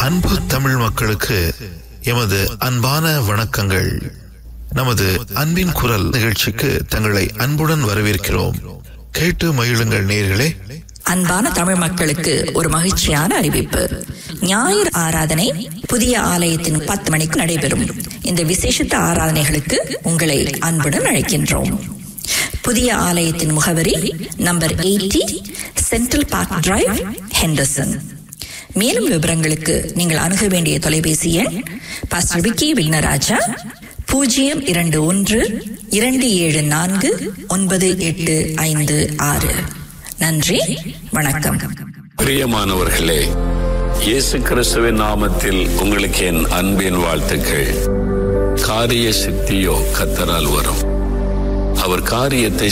அன்பு தமிழ் மக்களுக்கு எமது அன்பான வணக்கங்கள் நமது அன்பின் குரல் நிகழ்ச்சிக்கு தங்களை அன்புடன் வரவேற்கிறோம் கேட்டு மகிழுங்கள் நேர்களே அன்பான தமிழ் மக்களுக்கு ஒரு மகிழ்ச்சியான அறிவிப்பு ஞாயிறு ஆராதனை புதிய ஆலயத்தின் பத்து மணிக்கு நடைபெறும் இந்த விசேஷித்த ஆராதனைகளுக்கு உங்களை அன்புடன் அழைக்கின்றோம் புதிய ஆலயத்தின் முகவரி number eighty central park drive Henderson மேலும் விவரங்களுக்கு நீங்கள் அணுக வேண்டிய தொலைபேசி எண் பாஸ்டர் விக்கி விக்னராஜா பூஜ்ஜியம் இரண்டு ஒன்று இரண்டு ஏழு நான்கு ஒன்பது எட்டு ஐந்து ஆறு நன்றி வணக்கம் பிரியமானவர்களே இயேசு கிறிஸ்துவின் நாமத்தில் உங்களுக்கு என் அன்பின் வாழ்த்துக்கள் காரிய சித்தியோ கத்தரால் வரும் அவர் காரியத்தை